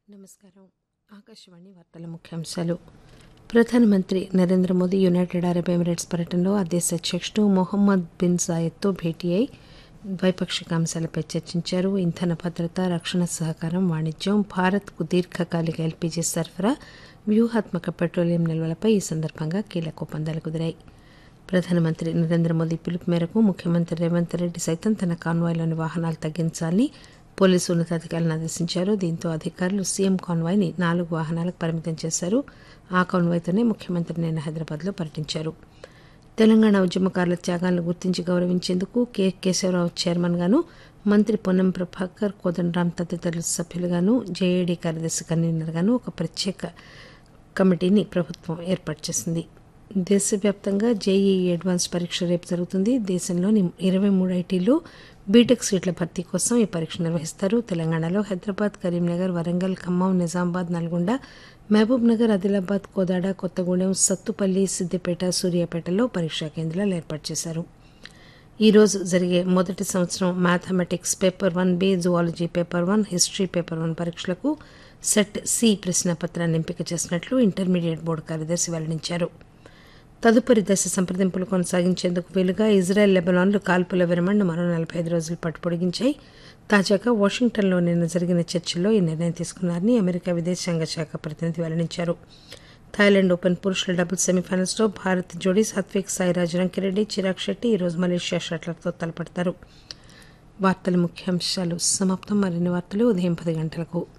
నమస్కారం ఆకాశవాణి వార్తల ముఖ్యాంశాలు ప్రధానమంత్రి Narendra Modi United Arab Emirates పర్యటనలో ఆ దేశ అధ్యక్షుడు మొహమ్మద్ బిన్ జాయద్తో భేటీ అయి ద్వైపాక్షిక అంశాలపై చర్చించారు ఇంధన భద్రత రక్షణ సహకారం వాణిజ్యం భారత్కు దీర్ఘకాలిక ఎల్పీజీ సరఫరా వ్యూహాత్మక పెట్రోలియం నిల్వలపై ఈ సందర్భంగా కీలక ఒప్పందాలు కుదిరాయి ప్రధానమంత్రి నరేంద్ర మోదీ పిలుపు మేరకు ముఖ్యమంత్రి రేవంత్ రెడ్డి సైతం తన కాన్వాయ్లోని వాహనాలు తగ్గించాలని పోలీసు ఉన్నతాధికారులను ఆదేశించారు దీంతో అధికారులు సీఎం కాన్వాయ్ని నాలుగు వాహనాలకు పరిమితం చేశారు ఆ కాన్వాయ్తోనే ముఖ్యమంత్రి నిన్న హైదరాబాద్లో పర్యటించారు తెలంగాణ ఉద్యమకారుల త్యాగాలను గుర్తించి గౌరవించేందుకు కె కేశవరావు చైర్మన్ గాను మంత్రి పొన్నం ప్రభాకర్ కోదండరాం తదితరులు సభ్యులుగాను జేఏడీ కార్యదర్శి కన్వీనర్గాను ఒక ప్రత్యేక కమిటీని ప్రభుత్వం ఏర్పాటు చేసింది దేశవ్యాప్తంగా జేఈఈ అడ్వాన్స్ పరీక్ష రేపు జరుగుతుంది దేశంలోని ఇరవై మూడు ఐటీల్లో బీటెక్ సీట్ల భర్తీ కోసం ఈ పరీక్ష నిర్వహిస్తారు తెలంగాణలో హైదరాబాద్ కరీంనగర్ వరంగల్ ఖమ్మం నిజామాబాద్ నల్గొండ మహబూబ్ నగర్ ఆదిలాబాద్ కోదాడ కొత్తగూడెం సత్తుపల్లి సిద్దిపేట సూర్యాపేటలో పరీక్షా కేంద్రాలు ఏర్పాటు చేశారు ఈ రోజు జరిగే మొదటి సంవత్సరం mathematics paper one B zoology paper one history paper one పరీక్షలకు సెట్ సి ప్రశ్నపత్రాన్ని ఎంపిక చేసినట్లు ఇంటర్మీడియట్ బోర్డు కార్యదర్శి వెల్లడించారు తదుపరి దశ సంప్రదింపులు కొనసాగించేందుకు వీలుగా ఇజ్రాయెల్ లెబనాన్లు కాల్పుల విరమణను మరో నలభై ఐదు రోజుల పాటు పొడిగించాయి తాజాగా వాషింగ్టన్లో నిన్న జరిగిన చర్చల్లో ఈ నిర్ణయం తీసుకున్నారని అమెరికా విదేశాంగ శాఖ ప్రతినిధి వెల్లడించారు థాయిలాండ్ ఓపెన్ పురుషుల డబుల్స్ సెమీఫైనల్స్లో భారత్ జోడీ సాత్విక్ సాయిరాజ్ రంకిరెడ్డి చిరాగ్ శెట్టి ఈరోజు మలేషియా షట్లర్తో తలపడతారు వార్తల ముఖ్యాంశాలు సమాప్తం మరిన్ని వార్తలు ఉదయం పది గంటలకు